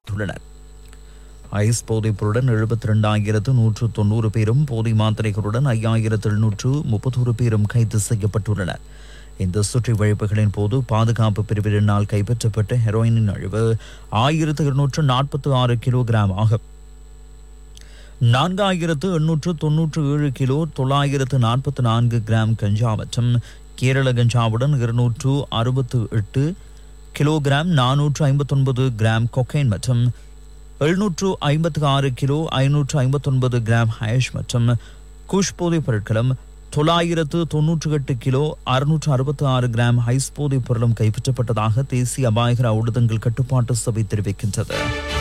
உள்ளனர் ஐஸ் போதைப்பொருடன் எழுபத்தி ரெண்டாயிரத்து நூற்று தொண்ணூறு பேரும் போதை மாத்திரைகளுடன் ஐயாயிரத்து எழுநூற்று முப்பத்தோரு பேரும் கைது செய்யப்பட்டுள்ளனர் இந்த சுற்றி வழிப்புகளின் போது பாதுகாப்பு பிரிவினால் கைப்பற்றப்பட்ட ஹெரோயினின் அளவு ஆயிரத்து இருநூற்று நாற்பத்தி ஆறு கிலோகிராம் ஆகும் நான்காயிரத்து எண்ணூற்று தொன்னூற்று ஏழு கிலோ தொள்ளாயிரத்து நாற்பத்தி நான்கு கிராம் கஞ்சா மற்றும் கேரள கஞ்சாவுடன் இருநூற்று அறுபத்து எட்டு கிலோகிராம் நானூற்று ஐம்பத்தொன்பது கிராம் கொக்கைன் மற்றும் எழுநூற்று ஐம்பத்தி ஆறு கிலோ ஐநூற்று ஐம்பத்தொன்பது கிராம் ஹயஷ் மற்றும் குஷ் போதைப் பொருட்களும் தொள்ளாயிரத்து தொன்னூற்று எட்டு கிலோ அறுநூற்று அறுபத்தி ஆறு கிராம் ஹைஸ் போதைப் பொருளும் கைப்பற்றப்பட்டதாக தேசிய அபாயகர ஊடகங்கள் கட்டுப்பாட்டு சபை தெரிவிக்கின்றது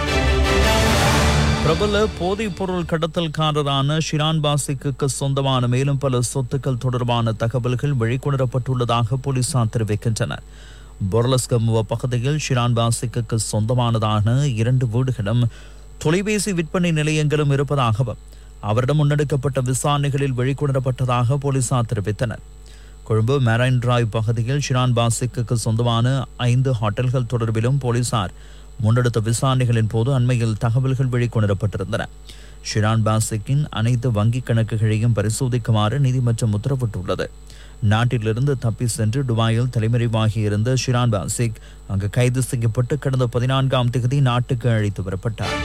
பிரபல போதைப் பொருள் கடத்தல்காரரான ஷிரான் பாசிக்கு சொந்தமான மேலும் பல சொத்துக்கள் தொடர்பான தகவல்கள் வெளிக்கொணரப்பட்டுள்ளதாக போலீசார் தெரிவிக்கின்றனர் பொர்லஸ்கமுவ பகுதியில் ஷிரான் பாசிக்கு சொந்தமானதான இரண்டு வீடுகளும் தொலைபேசி விற்பனை நிலையங்களும் இருப்பதாகவும் அவரிடம் முன்னெடுக்கப்பட்ட விசாரணைகளில் வெளிக்கொணரப்பட்டதாக போலீசார் தெரிவித்தனர் கொழும்பு மெரைன் டிரைவ் பகுதியில் ஷிரான் பாசிக்கு சொந்தமான ஐந்து ஹோட்டல்கள் தொடர்பிலும் போலீசார் முன்னெடுத்த விசாரணைகளின் போது அண்மையில் தகவல்கள் வெளிக்கொணரப்பட்டிருந்தன ஷிரான் பாசிக்கின் அனைத்து வங்கிக் கணக்குகளையும் பரிசோதிக்குமாறு நீதிமன்றம் உத்தரவிட்டுள்ளது நாட்டிலிருந்து தப்பி சென்று துபாயில் தலைமறைவாகி இருந்த ஷிரான் பாசிக் அங்கு கைது செய்யப்பட்டு கடந்த பதினான்காம் தேதி நாட்டுக்கு அழைத்து வரப்பட்டார்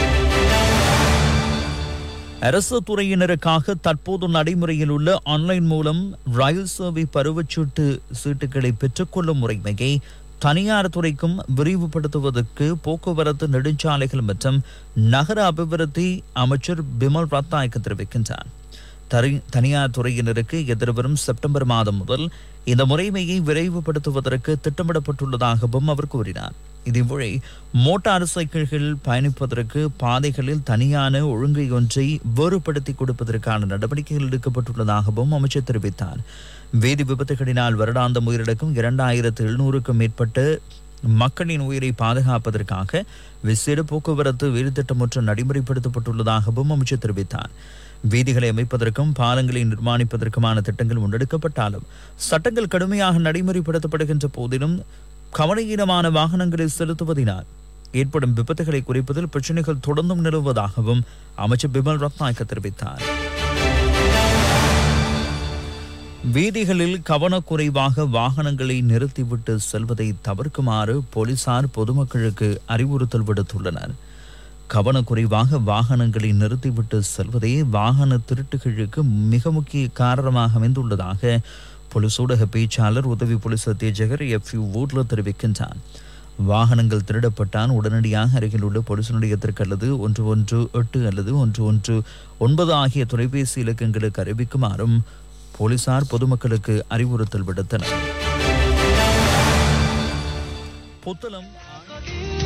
அரசு துறையினருக்காக தற்போது நடைமுறையில் உள்ள ஆன்லைன் மூலம் ரயில் சேவை பருவச்சீட்டு சீட்டுகளை பெற்றுக்கொள்ளும் முறைமையை தனியார் துறைக்கும் விரிவுபடுத்துவதற்கு போக்குவரத்து நெடுஞ்சாலைகள் மற்றும் நகர அபிவிருத்தி அமைச்சர் பிமல் ரத்நாயக்க தெரிவிக்கின்றார் தரி- தனியார் துறையினருக்கு எதிர்வரும் செப்டம்பர் மாதம் முதல் இந்த முறைமையை விரைவுபடுத்துவதற்கு திட்டமிடப்பட்டுள்ளதாகவும் அவர் கூறினார் இதேவேளை மோட்டார் சைக்கிள்கள் பயணிப்பதற்கு பாதைகளில் தனியான ஒழுங்கை ஒன்றை வேறுபடுத்தி கொடுப்பதற்கான நடவடிக்கைகள் எடுக்கப்பட்டுள்ளதாகவும் அமைச்சர் தெரிவித்தார் வேதி விபத்துகளினால் வருடாந்தம் உயிரிழக்கும் இரண்டாயிரத்து எழுநூறுக்கும் மேற்பட்ட மக்களின் உயிரை பாதுகாப்பதற்காக விசேட போக்குவரத்து வேறுதிட்டம் ஒன்று நடைமுறைப்படுத்தப்பட்டுள்ளதாகவும் அமைச்சர் தெரிவித்தார் வீதிகளை அமைப்பதற்கும் பாலங்களை நிர்மாணிப்பதற்குமான திட்டங்கள் முன்னெடுக்கப்பட்டாலும் சட்டங்கள் கடுமையாக நடைமுறைப்படுத்தப்படுகின்ற போதிலும் கவனஈனமான வாகனங்களை செலுத்துவதினால் ஏற்படும் விபத்துகளை குறைப்பதில் பிரச்சனைகள் தொடர்ந்தும் நிலவுவதாகவும் அமைச்சர் பிமல் ரத்நாயக்க தெரிவித்தார் வீதிகளில் கவனக்குறைவாக வாகனங்களை நிறுத்திவிட்டு செல்வதை தவிர்க்குமாறு போலீசார் பொதுமக்களுக்கு அறிவுறுத்தல் விடுத்துள்ளனர் கவனக்குறைவாக வாகனங்களை நிறுத்திவிட்டு செல்வதே வாகன திருட்டுகளுக்கு மிக முக்கிய காரணமாக அமைந்துள்ளதாக போலீஸ் ஊடக பேச்சாளர் உதவி போலீஸ் அத்தியட்சகர் எஃப் யூ வூட்லர் தெரிவிக்கின்றார் வாகனங்கள் திருடப்பட்டால் உடனடியாக அருகில் உள்ள போலீஸ் நிலையத்திற்கு அல்லது ஒன்று ஒன்று எட்டு அல்லது ஒன்று ஒன்று ஒன்பது ஆகிய தொலைபேசி இலக்கங்களுக்கு அறிவிக்குமாறும் போலீசார் பொதுமக்களுக்கு அறிவுறுத்தல் விடுத்தனர் புத்தளம்